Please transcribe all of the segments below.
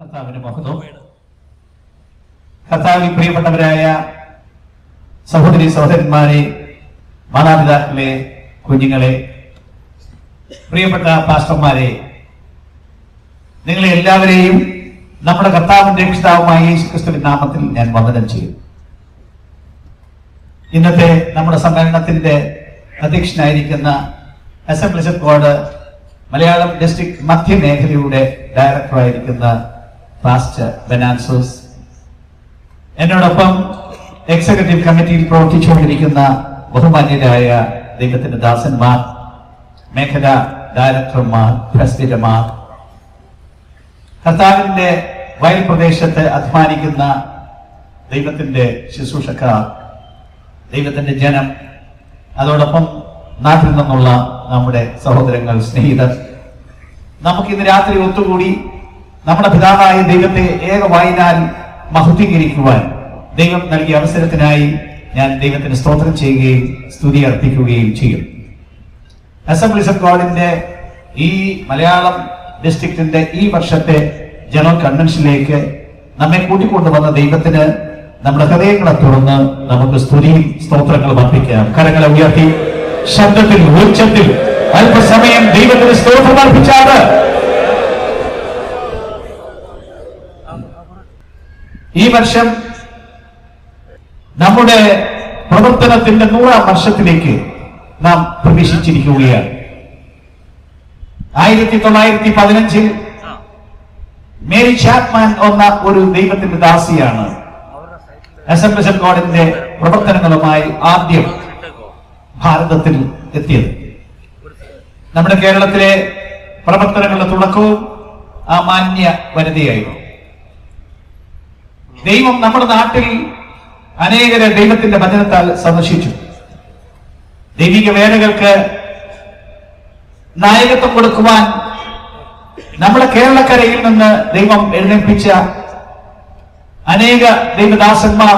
കർത്താവിന് മഹത്വം കർത്താവിൽ പ്രിയപ്പെട്ടവരായ സഹോദരി സഹോദരന്മാരെ മാതാപിതാക്കളെ കുഞ്ഞുങ്ങളെ പ്രിയപ്പെട്ട പാസ്റ്റർമാരെ നിങ്ങളെ എല്ലാവരെയും നമ്മുടെ കർത്താവിന്റെ രക്ഷിതാവുമായ യേശു ക്രിസ്തുവിൻ നാമത്തിൽ ഞാൻ വന്ദനം ചെയ്യും ഇന്നത്തെ നമ്മുടെ സമ്മേളനത്തിന്റെ അധ്യക്ഷനായിരിക്കുന്ന assemblies of God Malayalam district മധ്യമേഖലയുടെ ഡയറക്ടറായിരിക്കുന്ന പാസ്റ്റർ ബെനാൻസോസ് എന്നോടൊപ്പം എക്സിക്യൂട്ടീവ് കമ്മിറ്റിയിൽ പ്രവർത്തിച്ചുകൊണ്ടിരിക്കുന്ന ബഹുമാന്യരായ ദൈവത്തിന്റെ ദാസന്മാർ മേഖല ഡയറക്ടർമാർ പ്രസിഡന്റുമാർ കർത്താവിന്റെ വയൽ പ്രദേശത്ത് അധ്വാനിക്കുന്ന ദൈവത്തിന്റെ ശുശ്രൂഷക്കാർ ദൈവത്തിന്റെ ജനം അതോടൊപ്പം നാട്ടിൽ നിന്നുള്ള നമ്മുടെ സഹോദരങ്ങൾ സ്നേഹിതർ നമുക്കിന്ന് രാത്രി ഒത്തുകൂടി നമ്മുടെ പിതാവായ ദൈവത്തെ ഏക വായിനാൽ മഹത്വീകരിക്കുവാൻ ദൈവം നൽകിയ അവസരത്തിനായി ഞാൻ ദൈവത്തിന് സ്തോത്രം ചെയ്യുകയും സ്തുതി അർപ്പിക്കുകയും ചെയ്യും അസംബ്ലീസ് ഓഫ് ഗോഡിന്റെ ഈ മലയാളം ഡിസ്ട്രിക്റ്റിന്റെ ഈ വർഷത്തെ ജനറൽ കൺവെൻഷനിലേക്ക് നമ്മെ കൂട്ടിക്കൊണ്ടുവന്ന ദൈവത്തിന് നമ്മുടെ ഹൃദയങ്ങളെ തുറന്ന് നമുക്ക് സ്തുതിയും സ്തോത്രങ്ങളും അർപ്പിക്കാം കരങ്ങളെ ഉയർത്തി ശബ്ദത്തിൽ ഉച്ചത്തിൽ അല്പസമയം ദൈവത്തിന് സ്തോത്രം അർപ്പിച്ചാണ് ഈ വർഷം നമ്മുടെ പ്രവർത്തനത്തിന്റെ നൂറാം വർഷത്തിലേക്ക് നാം പ്രവേശിച്ചിരിക്കുകയാണ് ആയിരത്തി തൊള്ളായിരത്തി പതിനഞ്ചിൽ മേരി ചാപ്മാൻ എന്ന ഒരു ദൈവത്തിന്റെ ദാസിയാണ് അസംബ്ലീസ് ഓഫ് ഗോഡിന്റെ പ്രവർത്തനങ്ങളുമായി ആദ്യം ഭാരതത്തിൽ എത്തിയത് നമ്മുടെ കേരളത്തിലെ പ്രവർത്തനങ്ങളുടെ തുടക്കവും ആ മാന്യ വനിതയായിരുന്നു ദൈവം നമ്മുടെ നാട്ടിൽ അനേകരെ ദൈവത്തിന്റെ വചനത്താൽ സന്ദർശിച്ചു ദൈവിക വേലകൾക്ക് നായകത്വം കൊടുക്കുവാൻ നമ്മുടെ കേരളക്കരയിൽ നിന്ന് ദൈവം എഴുന്നേൽപ്പിച്ച അനേക ദൈവദാസന്മാർ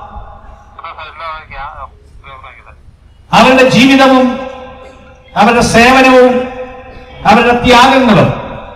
അവരുടെ ജീവിതവും അവരുടെ സേവനവും അവരുടെ ത്യാഗങ്ങളും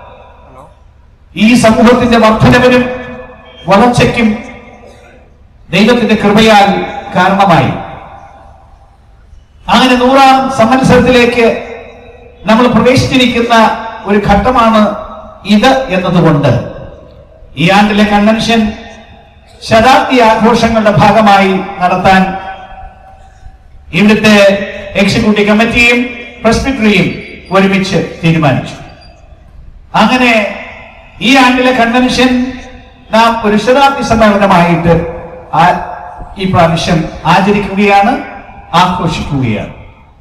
ഈ സമൂഹത്തിന്റെ വർധനവിനും വളർച്ചയ്ക്കും ദൈവത്തിന്റെ കൃപയാൽ കാരണമായി അങ്ങനെ നൂറാം സംവത്സരത്തിലേക്ക് നമ്മൾ പ്രവേശിച്ചിരിക്കുന്ന ഒരു ഘട്ടമാണ് ഇത് എന്നതുകൊണ്ട് ഈ ആണ്ടിലെ കൺവെൻഷൻ ശതാബ്ദി ആഘോഷങ്ങളുടെ ഭാഗമായി നടത്താൻ ഇവിടുത്തെ എക്സിക്യൂട്ടീവ് കമ്മിറ്റിയും പ്രസ്ബിറ്ററിയും ഒരുമിച്ച് തീരുമാനിച്ചു അങ്ങനെ ഈ ആണ്ടിലെ കൺവെൻഷൻ നാം ഒരു ശതാബ്ദി സമ്മേളനമായിട്ട് ആ- ഈ പ്രാവശ്യം ആചരിക്കുകയാണ് ആഘോഷിക്കുകയാണ്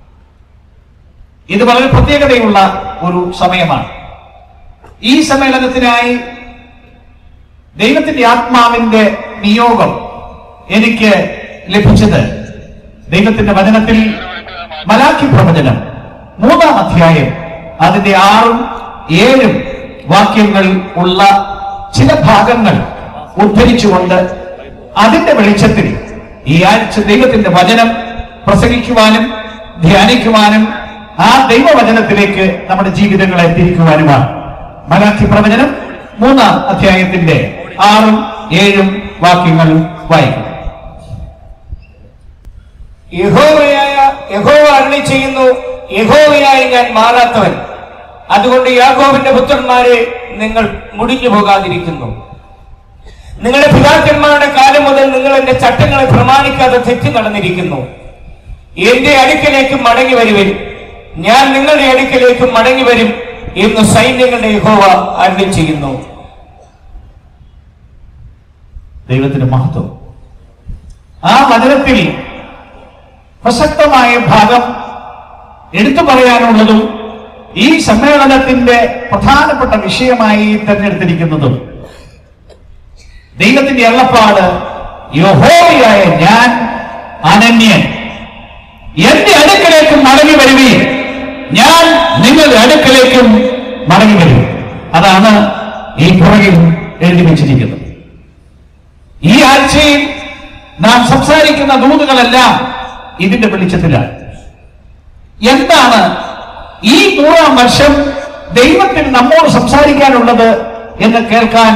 ഇത് വളരെ പ്രത്യേകതയുള്ള ഒരു സമയമാണ് ഈ സമ്മേളനത്തിനായി ദൈവത്തിന്റെ ആത്മാവിന്റെ നിയോഗം എനിക്ക് ലഭിച്ചത് ദൈവത്തിന്റെ വചനത്തിൽ മലാഖി പ്രവചനം മൂന്നാം അധ്യായം അതിന്റെ ആറും ഏഴും വാക്യങ്ങൾ ഉള്ള ചില ഭാഗങ്ങൾ ഉദ്ധരിച്ചുകൊണ്ട് അതിന്റെ വെളിച്ചത്തിൽ ഈ ആഴ്ച ദൈവത്തിന്റെ വചനം പ്രസംഗിക്കുവാനും ധ്യാനിക്കുവാനും ആ ദൈവവചനത്തിലേക്ക് നമ്മുടെ ജീവിതങ്ങളെ തിരിക്കുവാനുമാണ് മലാഖി പ്രവചനം മൂന്നാം അധ്യായത്തിന്റെ ആറും ഏഴും വാക്യങ്ങൾ വായിക്കും യഹോവയായ യഹോവ അരുളി ചെയ്യുന്നു യഹോവയായി ഞാൻ മാറാത്തവൻ അതുകൊണ്ട് യാഗോവിന്റെ പുത്രന്മാരെ നിങ്ങൾ മുടിഞ്ഞു പോകാതിരിക്കുന്നു നിങ്ങളുടെ പിതാക്കന്മാരുടെ കാലം മുതൽ നിങ്ങൾ എന്റെ ചട്ടങ്ങളെ പ്രമാണിക്കാതെ തെറ്റി നടന്നിരിക്കുന്നു എന്റെ അടുക്കലേക്ക് മടങ്ങി വരുവൻ ഞാൻ നിങ്ങളുടെ അടുക്കലേക്ക് മടങ്ങി വരും എന്ന് സൈന്യങ്ങളുടെ യഹോവ അരുളി ചെയ്യുന്നു ദൈവത്തിന്റെ മഹത്വം ആ വചനത്തിൽ പ്രസക്തമായ ഭാഗം എടുത്തു പറയാനുള്ളതും ഈ സമ്മേളനത്തിന്റെ പ്രധാനപ്പെട്ട വിഷയമായി തെരഞ്ഞെടുത്തിരിക്കുന്നതും ദൈവത്തിന്റെ എള്ളപ്പാട് യഹോവയായ ഞാൻ അനന്യൻ എന്റെ അടുക്കലേക്ക് മടങ്ങി വരുവീൻ ഞാൻ നിങ്ങളുടെ അടുക്കലേക്കും മടങ്ങി വരും അതാണ് ഈ പുറകിൽ എഴുതി വെച്ചിരിക്കുന്നത് ഈ ആഴ്ചയിൽ നാം സംസാരിക്കുന്ന ദൂതുകളെല്ലാം ഇതിന്റെ വെളിച്ചത്തിലാണ് എന്താണ് ഈ നൂറാം വർഷം ദൈവത്തിന് നമ്മോട് സംസാരിക്കാനുള്ളത് എന്ന് കേൾക്കാൻ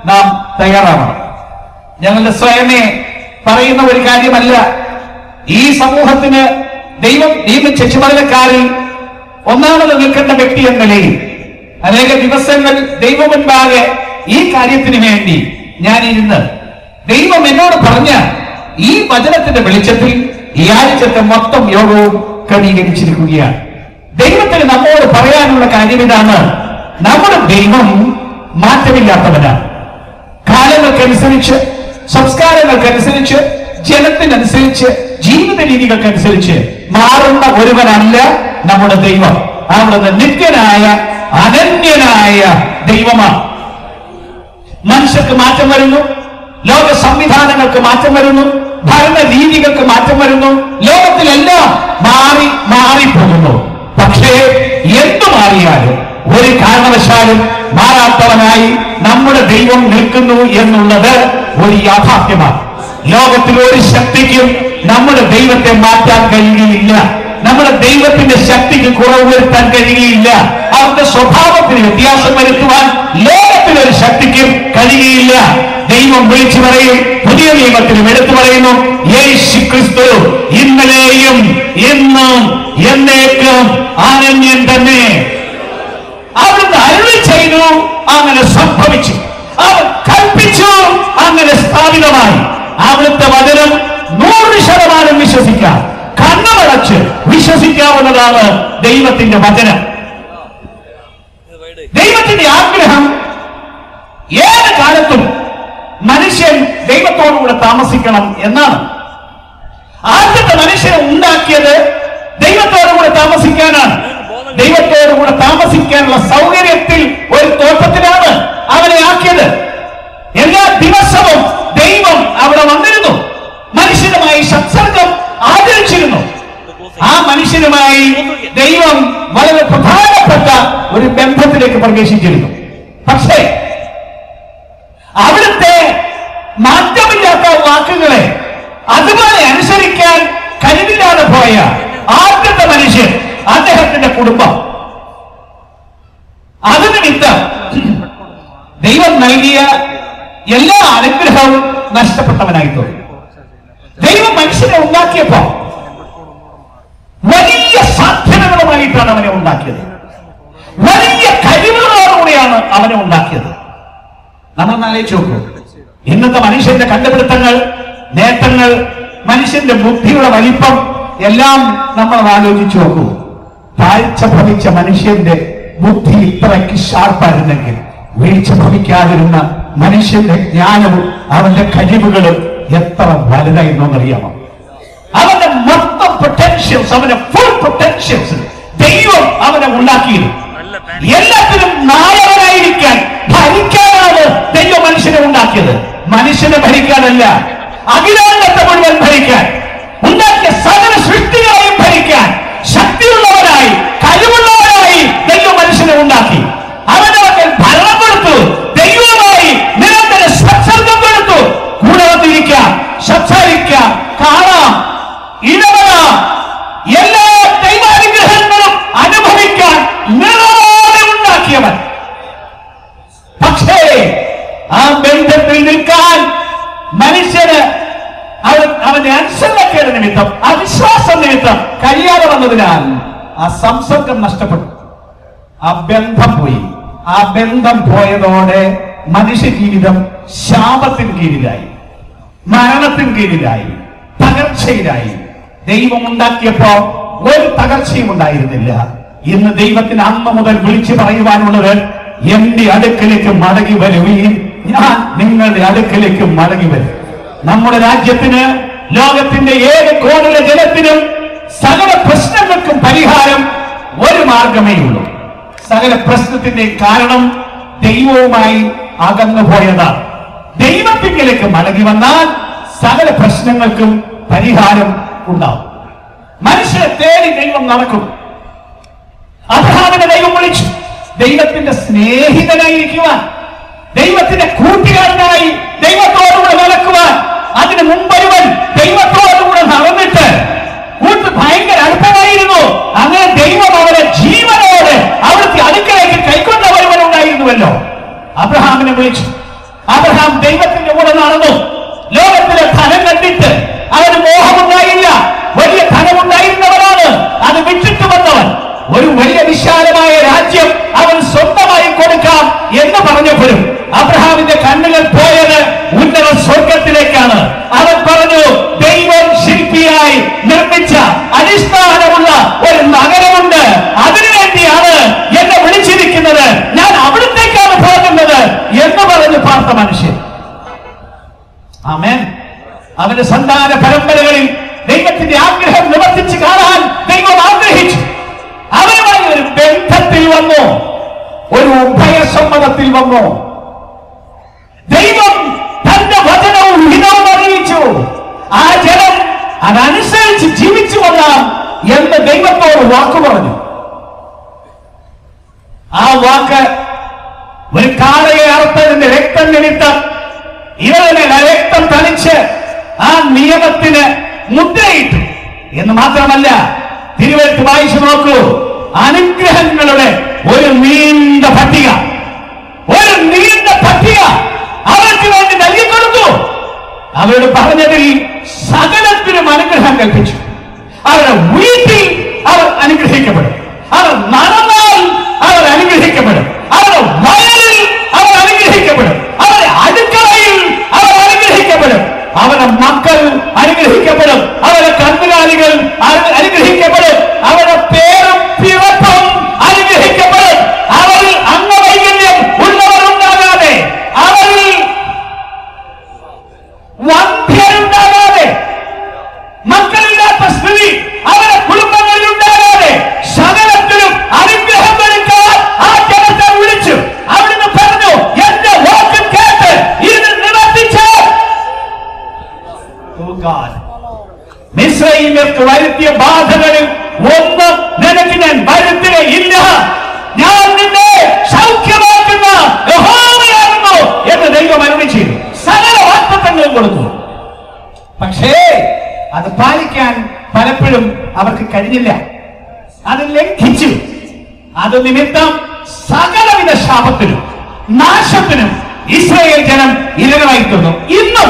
നാം തയ്യാറാവണം ഞങ്ങളുടെ സ്വയമേ പറയുന്ന ഒരു കാര്യമല്ല ഈ സമൂഹത്തിന് ദൈവം നിയമിച്ച ചുമതലക്കാരിൽ ഒന്നാമത് നിൽക്കേണ്ട വ്യക്തി എന്ന നിലയിൽ അനേക ദിവസങ്ങൾ ദൈവം മുൻപാകെ ഈ കാര്യത്തിന് വേണ്ടി ഞാൻ ഇരുന്ന് ദൈവം എന്നോട് പറഞ്ഞ ഈ വചനത്തിന്റെ വെളിച്ചത്തിൽ ഈ ആഴ്ചത്തെ മൊത്തം യോഗവും ക്രമീകരിച്ചിരിക്കുകയാണ് ദൈവത്തിന് നമ്മോട് പറയാനുള്ള കാര്യം ഇതാണ് നമ്മുടെ ദൈവം മാറ്റമില്ലാത്തവനാണ് കാലങ്ങൾക്കനുസരിച്ച് സംസ്കാരങ്ങൾക്കനുസരിച്ച് ജനത്തിനനുസരിച്ച് ജീവിത രീതികൾക്കനുസരിച്ച് മാറുന്ന ഒരുവനല്ല നമ്മുടെ ദൈവം അവിടുന്ന് നിത്യനായ അനന്യനായ ദൈവമാണ് മനുഷ്യർക്ക് മാറ്റം വരുന്നു ലോക സംവിധാനങ്ങൾക്ക് മാറ്റം വരുന്നു ഭരണ രീതികൾക്ക് മാറ്റം വരുന്നു ലോകത്തിലെല്ലാം മാറി മാറിപ്പോകുന്നു പക്ഷേ എന്തു മാറിയാലും ഒരു കാരണവശാലും മാറാത്തവനായി നമ്മുടെ ദൈവം നിൽക്കുന്നു എന്നുള്ളത് ഒരു യാഥാർത്ഥ്യമാണ് ലോകത്തിൽ ഒരു ശക്തിക്കും നമ്മുടെ ദൈവത്തെ മാറ്റാൻ കഴിയുകയില്ല നമ്മുടെ ദൈവത്തിന്റെ ശക്തിക്ക് കുറവ് വരുത്താൻ കഴിയുകയില്ല അവരുടെ സ്വഭാവത്തിന് വ്യത്യാസം വരുത്തുവാൻ ലോകത്തിൽ ഒരു ശക്തിക്കും കഴിയുകയില്ല ദൈവം വിളിച്ചു പറയും പുതിയ നിയമത്തിലും എടുത്തു പറയുന്നു യേശു ക്രിസ്തു ഇന്നലെയും ഇന്നും എന്നേക്കും അനന്യൻ തന്നെ അവിടുന്ന് അരുളി ചെയ്തു അങ്ങനെ സംഭവിച്ചു അവൻ കൽപ്പിച്ചു അങ്ങനെ സ്ഥാപിതമായി അവിടുത്തെ വചനം നൂറ് ശതമാനം വിശ്വസിക്കാം കണ്ണുമടച്ച് വിശ്വസിക്കാവുന്നതാണ് ദൈവത്തിന്റെ വചനം ദൈവത്തിന്റെ ആഗ്രഹം ഏത് കാലത്തും മനുഷ്യൻ ദൈവത്തോടുകൂടെ താമസിക്കണം എന്നാണ് ആദ്യത്തെ മനുഷ്യനെ ഉണ്ടാക്കിയത് ദൈവത്തോടുകൂടെ താമസിക്കാനാണ് ദൈവത്തോടുകൂടെ താമസിക്കാനുള്ള സൗകര്യത്തിൽ ഒരു തോട്ടത്തിലാണ് അവനെ ആക്കിയത് എല്ലാ ദിവസവും ദൈവം അവിടെ വന്നിരുന്നു മനുഷ്യനുമായി സംസർഗം ആചരിച്ചിരുന്നു ആ മനുഷ്യനുമായി ദൈവം വളരെ പ്രധാനപ്പെട്ട ഒരു ബന്ധത്തിലേക്ക് പ്രവേശിച്ചിരുന്നു പക്ഷേ അവിടുത്തെ മാറ്റമില്ലാത്ത വാക്കുകളെ അതുപോലെ അനുസരിക്കാൻ കഴിവില്ലാതെ പോയ ആദ്യത്തെ മനുഷ്യൻ അദ്ദേഹത്തിന്റെ കുടുംബം അത് നിമിത്തം ദൈവം നൽകിയ എല്ലാ അനുഗ്രഹവും നഷ്ടപ്പെട്ടവനായി തോന്നി ദൈവം മനുഷ്യനെ ഉണ്ടാക്കിയപ്പോ വലിയ സാധ്യതകളുമായിട്ടാണ് അവനെ ഉണ്ടാക്കിയത് വലിയ കഴിവുകളോടുകൂടിയാണ് അവനെ ഉണ്ടാക്കിയത് നമ്മൾ ആലോചിച്ച് നോക്കൂ ഇന്നത്തെ മനുഷ്യന്റെ കണ്ടുപിടുത്തങ്ങൾ നേട്ടങ്ങൾ മനുഷ്യന്റെ ബുദ്ധിയുടെ വലിപ്പം എല്ലാം നമ്മൾ ആലോചിച്ചു നോക്കൂ താഴ്ച ഭവിച്ച മനുഷ്യന്റെ ബുദ്ധി ഇത്രയ്ക്ക് ഷാർപ്പായിരുന്നെങ്കിൽ വീഴ്ച ഭവിക്കാതിരുന്ന മനുഷ്യന്റെ ജ്ഞാനവും അവന്റെ കഴിവുകളും എത്ര വലുതായിരുന്നു എന്നറിയാമോ അവന്റെ മൊത്തം പൊട്ടൻഷ്യൽസ് അവന്റെ ഫുൾ പൊട്ടൻഷ്യൽസ് ദൈവം അവനെ ഉണ്ടാക്കിയിരുന്നു എല്ലാത്തിനും നായകനായിരിക്കാൻ ഭരിക്കാനാണ് ദൈവം മനുഷ്യനെ ഉണ്ടാക്കിയത് മനുഷ്യനെ ഭരിക്കാനല്ല അഖിലാണ്ടത്തെ മുഴുവൻ ഭരിക്കാൻ ഉണ്ടാക്കിയ സകല സൃഷ്ടികളെയും ഭരിക്കാൻ ശക്തിയുള്ളവരായി കഴിവുള്ളവരായി ദൈവം മനുഷ്യനെ ഉണ്ടാക്കി അവന്റെ മക്കൾ ഭരണം കൊടുത്തു ദൈവമായി നിരന്തര സംസർഗം കൊടുത്തു കൂടെ വന്നിരിക്കാം സംസാരിക്കാം കാണാം ഇടപെടാം എല്ലാ ദൈവാനുഗ്രഹങ്ങളും അനുഭവിക്കാൻ നിറവോടെ ഉണ്ടാക്കിയവൻ പക്ഷേ ആ ബന്ധത്തിൽ നിൽക്കാൻ മനുഷ്യന് അവൻ അവന്റെ അനുസരണക്കേട് നിമിത്തം അവിശ്വാസം നിമിത്തം കഴിയാതെ വന്നതിനാൽ ആ സംസർഗം നഷ്ടപ്പെട്ടു ആ ബന്ധം പോയി ആ ബന്ധം പോയതോടെ മനുഷ്യ ജീവിതം ശാപത്തിന് കീഴിലായി മരണത്തിന് കീഴിലായി തകർച്ചയിലായി ദൈവം ഉണ്ടാക്കിയപ്പോ ഒരു തകർച്ചയും ഉണ്ടായിരുന്നില്ല ഇന്ന് ദൈവത്തിന് അന്ന് മുതൽ വിളിച്ചു പറയുവാനുള്ളത് എന്റെ അടുക്കലേക്ക് മടങ്ങി വരുകയും ഞാൻ നിങ്ങളുടെ അടുക്കലേക്ക് മടങ്ങി വരും നമ്മുടെ രാജ്യത്തിന് ലോകത്തിന്റെ ഏത് കോണിലെ ജനത്തിനും സകല പ്രശ്നങ്ങൾക്കും പരിഹാരം ഒരു മാർഗമേ ഉള്ളൂ സകല പ്രശ്നത്തിന്റെ കാരണം ദൈവവുമായി അകന്നു പോയതാണ് ദൈവത്തിങ്കിലേക്ക് മടങ്ങി വന്നാൽ സകല പ്രശ്നങ്ങൾക്കും പരിഹാരം ഉണ്ടാവും മനുഷ്യരെ തേടി ദൈവം നടക്കും അബ്രഹാമിനെ ദൈവം വിളിച്ചു ദൈവത്തിന്റെ സ്നേഹിതനായിരിക്കുവാൻ ദൈവത്തിന്റെ കൂട്ടുകാരനായി ദൈവത്തോടുകൂടെ നടക്കുവാൻ അതിന് മുമ്പൊരുവൻ ദൈവത്തോടുകൂടെ നടന്നിട്ട് കൂട്ട് ഭയങ്കര അടുപ്പമായിരുന്നു അങ്ങനെ ദൈവം അവരെ ജീവനോട് അവിടുത്തെ അടുക്കലേക്ക് കൈക്കൊണ്ട ഒരുവൻ ഉണ്ടായിരുന്നുവല്ലോ അബ്രഹാമിനെ വിളിച്ചു അബ്രഹാം ദൈവത്തിന്റെ കൂടെ നടന്നു ലോകത്തിലെ ധനം കണ്ടിട്ട് അവന് മോഹമുണ്ടായില്ല വലിയ ധനമുണ്ടായിരുന്നവരാണ് അത് വിട്ടിട്ട് വന്നവൻ ഒരു വലിയ വിശാലമായ രാജ്യം അവൻ സ്വന്തമായി കൊടുക്കാം എന്ന് പറഞ്ഞപ്പോഴും അബ്രഹാമിന്റെ കണ്ണുകൾ പോയത് ഉന്നത സ്വർഗത്തിലേക്കാണ് അവൻ പറഞ്ഞു ദൈവം ശില്പിയായി നിർമ്മിച്ച അടിസ്ഥാനമുള്ള ഒരു നഗരമുണ്ട് അതിനുവേണ്ടിയാണ് എന്നെ വിളിച്ചിരിക്കുന്നത് ഞാൻ അവിടത്തേക്കാണ് പോകുന്നത് എന്ന് പറഞ്ഞു പാർത്ത മനുഷ്യൻ ആമേൻ അവന്റെ സന്താന പരമ്പരകളിൽ ദൈവത്തിന്റെ ആഗ്രഹം നിവർത്തിച്ച് കാണാൻ ദൈവം ആഗ്രഹിച്ചു അവനുമായി ഒരു ബന്ധത്തിൽ വന്നു ഒരു ഉഭയസമ്മതത്തിൽ വന്നു ദൈവം തന്റെ വചനവും ഹിതവും അറിയിച്ചു ആ ജനം അതനുസരിച്ച് ജീവിച്ചു കൊള്ളാം എന്ന് ദൈവത്തോട് വാക്കു പറഞ്ഞു ആ വാക്ക് ഒരു കാളയെ അറുത്തതിന്റെ രക്തം നിമിത്തം ഇവരുടെ രക്തം തളിച്ച് ആ നിയമത്തിന് മുദ്രയിട്ടു എന്ന് മാത്രമല്ല തിരുവഴുത്ത് വായിച്ചു നോക്കൂ അനുഗ്രഹങ്ങളുടെ ഒരു നീണ്ട പട്ടിക ഒരു നീണ്ട പട്ടിക അവർക്ക് വേണ്ടി നൽകിക്കൊടുത്തു അവരോട് പറഞ്ഞതിൽ സകലത്തിനും അനുഗ്രഹം കൽപ്പിച്ചു അവരുടെ വീട്ടിൽ അവർ അനുഗ്രഹിക്കപ്പെടും അവർ നടന്നാൽ അവർ അനുഗ്രഹിക്കപ്പെടും അവരുടെ വയലിൽ അവർ അനുഗ്രഹിക്കപ്പെടും അവരുടെ അടുക്കളയിൽ അവർ അനുഗ്രഹിക്കപ്പെടും അവരുടെ മക്കൾ അനുഗ്രഹിക്കപ്പെടും അവരുടെ കന്നുകാലികൾ അനു- അനുഗ്രഹിക്കപ്പെടും അവരുടെ പേരും പിറപ്പും അനുഗ്രഹിക്കപ്പെടും അവരിൽ അംഗവൈകല്യം ഉള്ളവരുണ്ടാകാതെ അവരിൽ വന്ധ്യരുണ്ടാകാതെ മക്കളില്ലാത്ത സ്ഥിതി അവരുടെ കുടുംബങ്ങളിൽ ഉണ്ടാകാതെ സകലത്തിലും അനുഗ്രഹം വരുത്താൻ ആ ജനത്തെ വിളിച്ചു അവിടുന്ന് പറഞ്ഞു എന്റെ വാക്ക് കേട്ട് ഇത് നിവർത്തിച്ച് മിശ്രൈമ്യർക്ക് വരുത്തിയ ബാധകളിൽ ഒന്നും നിനക്ക് ഞാൻ വരുത്തുകയില്ല ഞാൻ നിന്നെ സൗഖ്യമാക്കുന്ന യഹോവയാകുന്നു എന്ന് ദൈവം അരുളി ചെയ്തു സകല വാക്തത്വങ്ങളും കൊടുത്തു പക്ഷേ അത് പാലിക്കാൻ പലപ്പോഴും അവർക്ക് കഴിഞ്ഞില്ല അത് ലംഘിച്ചു അത് നിമിത്തം സകലവിധ ശാപത്തിനും നാശത്തിനും ഇസ്രായേൽ ജനം ഇരകളായി തീർന്നു ഇന്നും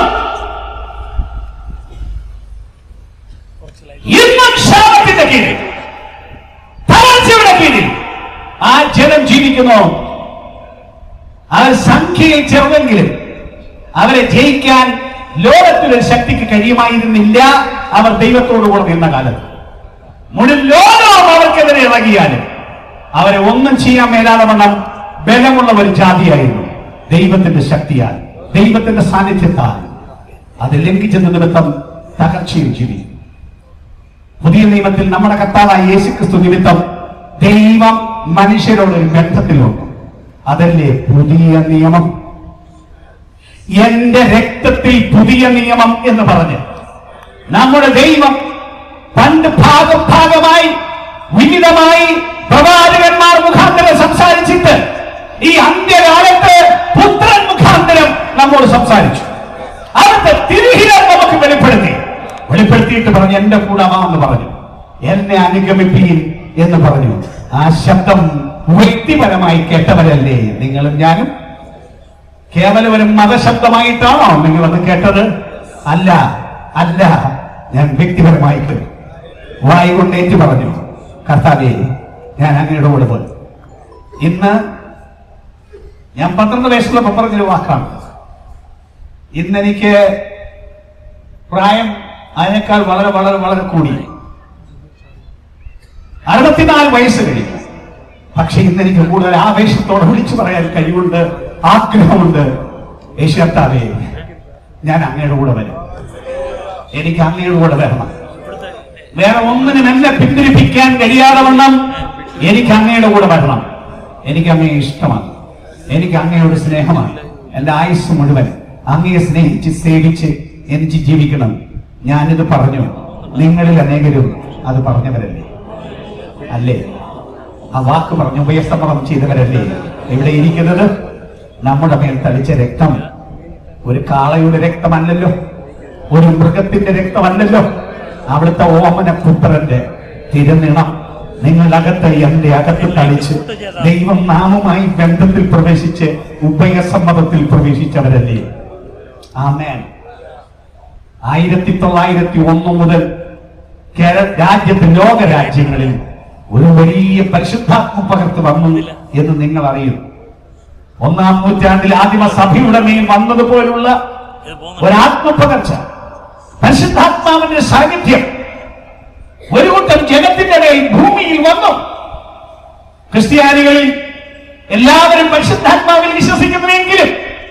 ഇന്നും ശാപത്തിന്റെ കീഴിൽ തളർച്ചയുടെ കീഴിൽ ആ ജനം ജീവിക്കുന്നു അവർ സംഖ്യയിൽ ചെറുതെങ്കിലും അവരെ ജയിക്കാൻ ലോകത്തിലൊരു ശക്തിക്ക് കഴിയുമായിരുന്നില്ല അവർ ദൈവത്തോടുകൂടെ നിന്ന കാലത്ത് മുഴുവൻ ലോകവും അവർക്കെതിരെ ഇറങ്ങിയാലും അവരെ ഒന്നും ചെയ്യാൻ മേലാതെ വണ്ണം ബലമുള്ള ഒരു ജാതിയായിരുന്നു ദൈവത്തിന്റെ ശക്തിയാൽ ദൈവത്തിന്റെ സാന്നിധ്യത്താൽ അത് ലംഘിച്ചത് നിമിത്തം തകർച്ചയും ജീവിക്കും പുതിയ നിയമത്തിൽ നമ്മുടെ കർത്താവായ യേശുക്രിസ്തു നിമിത്തം ദൈവം മനുഷ്യരോട് ഒരു ബന്ധത്തിൽ വന്നു അതല്ലേ പുതിയ നിയമം എന്റെ രക്തത്തിൽ പുതിയ നിയമം എന്ന് പറഞ്ഞ് നമ്മുടെ ദൈവം പണ്ട് ഭാഗം ഭാഗമായി വിവിധമായി പ്രവാചകന്മാർ മുഖാന്തരം സംസാരിച്ചിട്ട് ഈ അന്ത്യകാലത്ത് പുത്രൻ മുഖാന്തരം നമ്മോട് സംസാരിച്ചു അവിടുത്തെ തിരുഹിരം നമുക്ക് വെളിപ്പെടുത്തി വെളിപ്പെടുത്തിയിട്ട് പറഞ്ഞു എന്റെ കൂടെ വാ എന്ന് പറഞ്ഞു എന്നെ അനുഗമിപ്പീൻ എന്ന് പറഞ്ഞു ആ ശബ്ദം വ്യക്തിപരമായി കേട്ടവരല്ലേ നിങ്ങളും ഞാനും കേവലം ഒരു മതശബ്ദമായിട്ടാണോ നിങ്ങൾ അത് കേട്ടത് അല്ല അല്ല ഞാൻ വ്യക്തിപരമായിട്ട് വായി കൊണ്ട് ഏറ്റു പറഞ്ഞു കർത്താവേ ഞാൻ അങ്ങയുടെ കൂടെ പോയി ഇന്ന് ഞാൻ പന്ത്രണ്ട് വയസ്സുള്ളപ്പോ പറഞ്ഞൊരു വാക്കാണ് ഇന്ന് എനിക്ക് പ്രായം അതിനേക്കാൾ വളരെ വളരെ വളരെ കൂടി അറുപത്തിനാല് വയസ്സ് കഴിഞ്ഞു പക്ഷെ ഇന്ന് എനിക്ക് കൂടുതൽ ആവേശത്തോടെ വിളിച്ചു പറയാൻ കഴിവുണ്ട് ആഗ്രഹമുണ്ട് യേശുത്താവേ ഞാൻ അങ്ങയുടെ കൂടെ വരും എനിക്ക് അങ്ങയുടെ കൂടെ വരണം വേറെ ഒന്നിനും എന്നെ പിന്തിരിപ്പിക്കാൻ കഴിയാതെ വണ്ണം എനിക്ക് അങ്ങയുടെ കൂടെ വരണം എനിക്ക് അങ്ങയെ ഇഷ്ടമാണ് എനിക്ക് അങ്ങയോട് സ്നേഹമാണ് എന്റെ ആയുസ് മുഴുവൻ അങ്ങയെ സ്നേഹിച്ച് സേവിച്ച് എനിക്ക് ജീവിക്കണം ഞാനിത് പറഞ്ഞു നിങ്ങളിൽ അനേകരും അത് പറഞ്ഞവരല്ലേ അല്ലേ ആ വാക്ക് പറഞ്ഞു ഉപയസമ്മതം ചെയ്തവരല്ലേ ഇവിടെ ഇരിക്കുന്നത് നമ്മുടെ മേൽ തളിച്ച രക്തം ഒരു കാളയുടെ രക്തമല്ലല്ലോ ഒരു മൃഗത്തിന്റെ രക്തമല്ലല്ലോ അവിടുത്തെ ഓമന പുത്രന്റെ തിരുനിണം നിങ്ങളുടെ അകത്ത് എന്റെ അകത്ത് തളിച്ച് ദൈവം നാമുമായി ബന്ധത്തിൽ പ്രവേശിച്ച് ഉഭയസമ്മതത്തിൽ പ്രവേശിച്ചവരല്ലേ ആമേൻ ആയിരത്തി തൊള്ളായിരത്തി ഒന്ന് മുതൽ കേര- രാജ്യത്ത് ലോക രാജ്യങ്ങളിൽ ഒരു വലിയ പരിശുദ്ധാത്മ പകർത്ത് വന്നു എന്ന് നിങ്ങൾ അറിയും ഒന്നാം നൂറ്റാണ്ടിൽ ആദിമ സഭയുടെ മേൽ വന്നതുപോലുള്ള ഒരാത്മപകർച്ച പരിശുദ്ധാത്മാവിന്റെ സാന്നിധ്യം ഒരു കൂട്ടം ജനത്തിന്റെ ഇടയിൽ ഭൂമിയിൽ വന്നു ക്രിസ്ത്യാനികളിൽ എല്ലാവരും പരിശുദ്ധാത്മാവിൽ വിശ്വസിക്കുന്നുവെങ്കിലും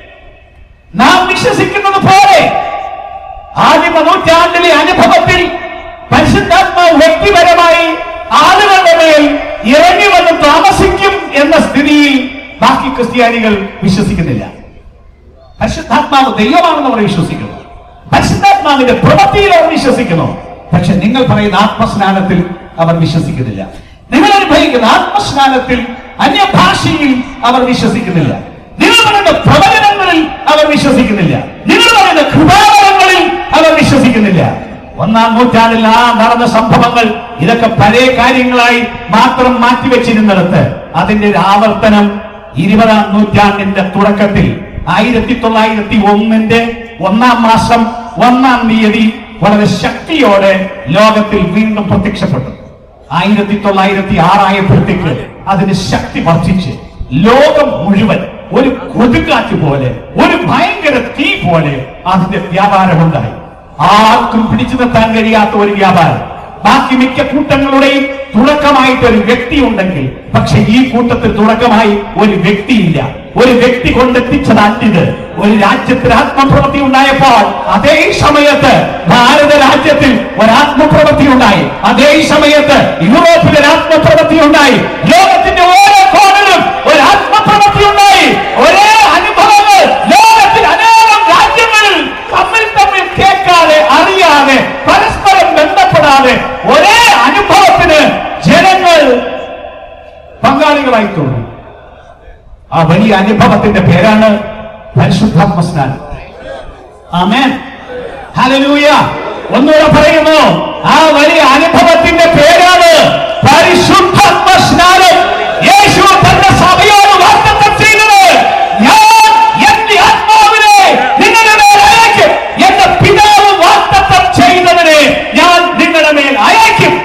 നാം വിശ്വസിക്കുന്നത് പോലെ ആദിമ നൂറ്റാണ്ടിലെ അനുഭവത്തിൽ പരിശുദ്ധാത്മാവ് വ്യക്തിപരമായി ആളുകളുടെ മേൽ ഇറങ്ങി വന്ന് താമസിക്കും എന്ന സ്ഥിതിയിൽ ബാക്കി ക്രിസ്ത്യാനികൾ വിശ്വസിക്കുന്നില്ല പരിശുദ്ധാത്മാവ് ദൈവമാണെന്ന് അവർ വിശ്വസിക്കുന്നു പരിശുദ്ധാത്മാവിന്റെ പ്രവൃത്തിയിൽ അവർ വിശ്വസിക്കുന്നു പക്ഷെ നിങ്ങൾ പറയുന്ന ആത്മസ്നാനത്തിൽ അവർ വിശ്വസിക്കുന്നില്ല നിങ്ങൾ അനുഭവിക്കുന്ന ആത്മസ്നാനത്തിൽ അന്യഭാഷയിൽ അവർ വിശ്വസിക്കുന്നില്ല നിങ്ങൾ പറയുന്ന പ്രവചനങ്ങളിൽ അവർ വിശ്വസിക്കുന്നില്ല നിങ്ങൾ പറയുന്ന കൃപാവരങ്ങളിൽ അവർ വിശ്വസിക്കുന്നില്ല ഒന്നാം നൂറ്റാണ്ടിൽ ആ നടന്ന സംഭവങ്ങൾ ഇതൊക്കെ പഴയ കാര്യങ്ങളായി മാത്രം മാറ്റിവെച്ചിരുന്നിടത്ത് അതിന്റെ ഒരു ആവർത്തനം ഇരുപതാം നൂറ്റാണ്ടിന്റെ തുടക്കത്തിൽ ആയിരത്തി തൊള്ളായിരത്തി ഒന്നിന്റെ ഒന്നാം മാസം ഒന്നാം തീയതി വളരെ ശക്തിയോടെ ലോകത്തിൽ വീണ്ടും പ്രത്യക്ഷപ്പെട്ടു ആയിരത്തി തൊള്ളായിരത്തി ആറായപ്പോഴത്തേക്ക് അതിന് ശക്തി വർദ്ധിച്ച് ലോകം മുഴുവൻ ഒരു കൊടുങ്കാറ്റ് പോലെ ഒരു ഭയങ്കര തീ പോലെ അതിന്റെ വ്യാപാരമുണ്ടായി ആർക്കും പിടിച്ചു നിർത്താൻ കഴിയാത്ത ഒരു വ്യാപാരം ബാക്കി മിക്ക കൂട്ടങ്ങളുടെയും തുടക്കമായിട്ട് ഒരു വ്യക്തി ഉണ്ടെങ്കിൽ പക്ഷെ ഈ കൂട്ടത്തിൽ തുടക്കമായി ഒരു വ്യക്തിയില്ല ഒരു വ്യക്തി കൊണ്ടെത്തിച്ചതാറ്റിത് ഒരു രാജ്യത്തിൽ ആത്മപ്രവൃത്തി ഉണ്ടായപ്പോൾ അതേ സമയത്ത് ഭാരത രാജ്യത്തിൽ ഒരാത്മപ്രവൃത്തി ഉണ്ടായി അതേ സമയത്ത് യൂറോപ്പിൽ ഒരു ആത്മപ്രവൃത്തി ഉണ്ടായി ലോകത്തിന്റെ ഓരോ കോണിലും ഒരു ആത്മപ്രവൃത്തി ഉണ്ടായി ഒരേ അനുഭവങ്ങൾ ലോകത്തിൽ അനേകം രാജ്യങ്ങളിൽ തമ്മിൽ തമ്മിൽ കേൾക്കാതെ അറിയാതെ പരസ്പരം ബന്ധപ്പെടാതെ ഒരേ അനുഭവത്തിന് ജനങ്ങൾ പങ്കാളികളായി തോന്നി ആ വലിയ അനുഭവത്തിന്റെ പേരാണ് പരിശുദ്ധാത്മ സ്നാനം ആമേൻ ഹല്ലേലൂയ ഒന്നുകൂടെ പറയുന്നു ആ വലിയ അനുഭവത്തിന്റെ പേരാണ് പരിശുദ്ധാത്മ സ്നാനം യേശു തന്റെ സഭയോട് വാഗ്ദത്തം ചെയ്തത് ഞാൻ എന്റെ ആത്മാവിനെ നിങ്ങളുടെ മേൽ അയക്കും എന്റെ പിതാവ് വാഗ്ദത്തം ചെയ്തതിനെ ഞാൻ നിങ്ങളുടെ മേൽ അയക്കും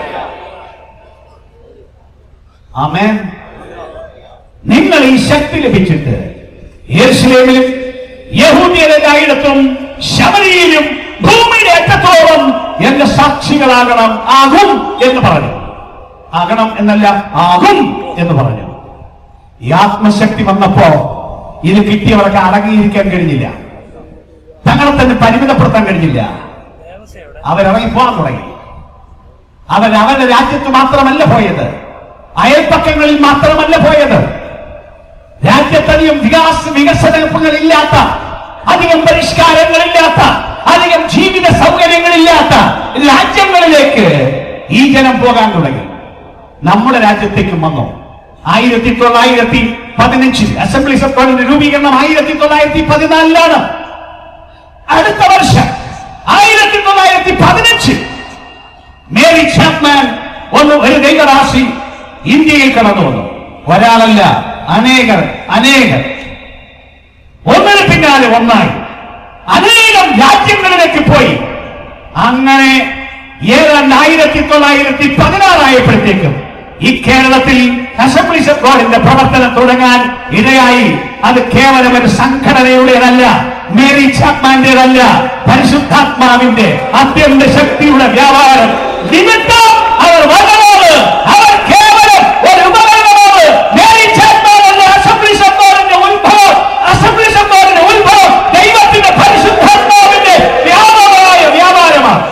ആമേൻ നിങ്ങൾ ഈ ശക്തി ലഭിച്ചിട്ട് യെരുശലേമിലും യഹൂദിയുടെ എല്ലായിടത്തും ശബരിയിലും ഭൂമിയുടെ അറ്റത്തോളം എന്റെ സാക്ഷികളാകണം ആകും എന്ന് പറഞ്ഞു ആകണം എന്നല്ല ആകും എന്ന് പറഞ്ഞു ഈ ആത്മശക്തി വന്നപ്പോ ഇത് കിട്ടിയവർക്ക് അടങ്ങിയിരിക്കാൻ കഴിഞ്ഞില്ല തങ്ങളെ തന്നെ പരിമിതപ്പെടുത്താൻ കഴിഞ്ഞില്ല അവരിറങ്ങിപ്പോകാൻ തുടങ്ങി അവൻ അവന്റെ രാജ്യത്ത് മാത്രമല്ല പോയത് അയൽപ്പക്കങ്ങളിൽ മാത്രമല്ല പോയത് രാജ്യത്തധികം വികാസ വികസനങ്ങളില്ലാത്ത അധികം പരിഷ്കാരങ്ങളില്ലാത്ത അധികം ജീവിത സൗകര്യങ്ങളില്ലാത്ത രാജ്യങ്ങളിലേക്ക് ഈ ജനം പോകാൻ തുടങ്ങി നമ്മുടെ രാജ്യത്തേക്കും വന്നു ആയിരത്തി തൊള്ളായിരത്തി പതിനഞ്ചിൽ അസംബ്ലീസ് ഓഫ് ഗോഡിന്റെ രൂപീകരണം ആയിരത്തി തൊള്ളായിരത്തി പതിനാലിലാണ് അടുത്ത വർഷം ആയിരത്തി തൊള്ളായിരത്തി പതിനഞ്ചിൽ മേരി ചാപ്മാൻ ഒന്ന് ഒരു ദൈവരാശി ഇന്ത്യയിൽ കടന്നു വന്നു ഒരാളല്ല അനേകർ അനേകർ ഒന്നിന് പിന്നാലെ ഒന്നായി അനേകം രാജ്യങ്ങളിലേക്ക് പോയി അങ്ങനെ ഏതാണ്ട് ആയിരത്തി തൊള്ളായിരത്തി പതിനാറായപ്പോഴത്തേക്കും ഈ കേരളത്തിൽ അസംബ്ലീസ് ഓഫ് ഗോഡിന്റെ പ്രവർത്തനം തുടങ്ങാൻ ഇടയായി അത് കേവലം ഒരു സംഘടനയുടേതല്ല മേരി ചാപ്മാന്റേതല്ല പരിശുദ്ധാത്മാവിന്റെ അത്യന്ത ശക്തിയുടെ വ്യാപാരം നിമിത്തം അവർ വന്നതാണ് അവർ കേവലം ഒരു ഉപകരണമാണ് മേരി ചാപ്മാൻ എന്ന അസംബ്ലീസ് ഓഫ് ഗോഡിന്റെ ഉത്ഭവം അസംബ്ലീസ് ഓഫ് ഗോഡിന്റെ ഉത്ഭവം ദൈവത്തിന്റെ പരിശുദ്ധാത്മാവിന്റെ വ്യാപകമായ വ്യാപാരമാണ്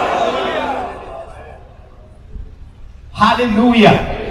ഹല്ലേലൂയ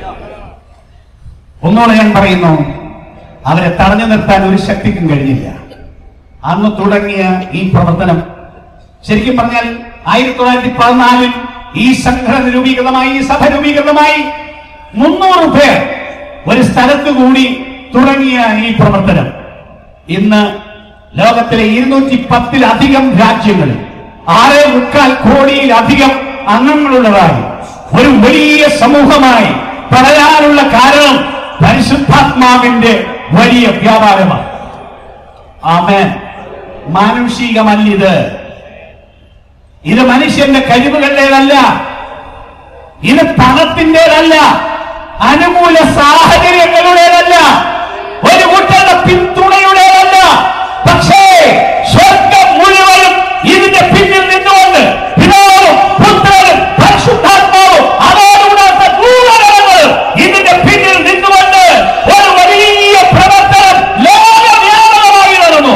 ഒന്നോടെ ഞാൻ പറയുന്നു അവരെ തടഞ്ഞു നിർത്താൻ ഒരു ശക്തിക്കും കഴിഞ്ഞില്ല അന്ന് തുടങ്ങിയ ഈ പ്രവർത്തനം ശരിക്കും പറഞ്ഞാൽ ആയിരത്തി തൊള്ളായിരത്തി പതിനാലിൽ ഈ സംഘടന രൂപീകൃതമായി ഈ സഭ രൂപീകൃതമായി മുന്നൂറ് പേർ ഒരു സ്ഥലത്ത് കൂടി തുടങ്ങിയ ഈ പ്രവർത്തനം ഇന്ന് ലോകത്തിലെ ഇരുന്നൂറ്റി പത്തിലധികം രാജ്യങ്ങളിൽ ആറേ മുക്കാൽ കോടിയിലധികം അംഗങ്ങളുള്ളതായി ഒരു വലിയ സമൂഹമായി പറയാനുള്ള കാരണം പരിശുദ്ധാത്മാവിന്റെ വലിയ വ്യാപാരമാണ് ആമേൻ മാനുഷികമല്ലിത് ഇത് മനുഷ്യന്റെ കഴിവുകളുടേതല്ല ഇത് പണത്തിൻ്റെതല്ല അനുകൂല സാഹചര്യങ്ങളുടേതല്ല ഒരു കൂട്ടരുടെ പിന്തുണയുടേതല്ല പക്ഷേ സ്വർഗം മുഴുവനും ഇതിന്റെ പിന്നിൽ നിന്നുകൊണ്ട് പിതാവും പുത്രനും പരിശുദ്ധാത്മാവും അതോടുകൂടാത്ത ദൂതഗണങ്ങളും ഇതിന്റെ പിന്നിൽ നിന്നുകൊണ്ട് ഒരു വലിയ പ്രവർത്തനം ലോകവ്യാപകമായി നടന്നു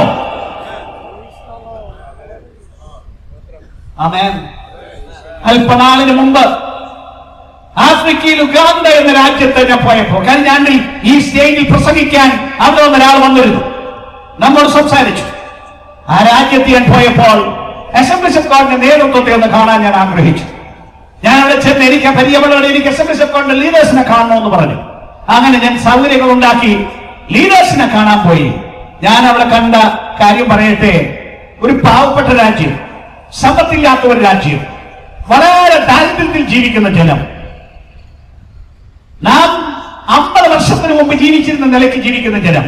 ആമേൻ അല്പനാളിന് മുമ്പ് ആഫ്രിക്കയിൽ ഉഗാണ്ട എന്ന രാജ്യത്ത് ഞാൻ പോയപ്പോ കഴിഞ്ഞ ആണ്ടിൽ ഈ സ്റ്റേജിൽ പ്രസംഗിക്കാൻ അവിടെ നിന്ന് ഒരാൾ വന്നിരുന്നു നമ്മോട് സംസാരിച്ചു ആ രാജ്യത്ത് ഞാൻ പോയപ്പോൾ അസംബ്ലീസ് ഓഫ് ഗോഡിന്റെ നേതൃത്വത്തെ ഒന്ന് കാണാൻ ഞാൻ ആഗ്രഹിച്ചു ഞാൻ അവിടെ ചെന്ന് എനിക്ക് പരിചയമുള്ള എനിക്ക് അസംബ്ലീസ് ഓഫ് ഗോഡിന്റെ ലീഡേഴ്സിനെ കാണണമെന്ന് പറഞ്ഞു അങ്ങനെ ഞാൻ സൗകര്യങ്ങൾ ഉണ്ടാക്കി ലീഡേഴ്സിനെ കാണാൻ പോയി ഞാൻ അവിടെ കണ്ട കാര്യം പറയട്ടെ ഒരു പാവപ്പെട്ട രാജ്യം സമ്പത്തില്ലാത്ത ഒരു രാജ്യം വളരെ ദാരിദ്ര്യത്തിൽ ജീവിക്കുന്ന ജനം നാം അമ്പത് വർഷത്തിന് മുമ്പ് ജീവിച്ചിരുന്ന നിലയ്ക്ക് ജീവിക്കുന്ന ജനം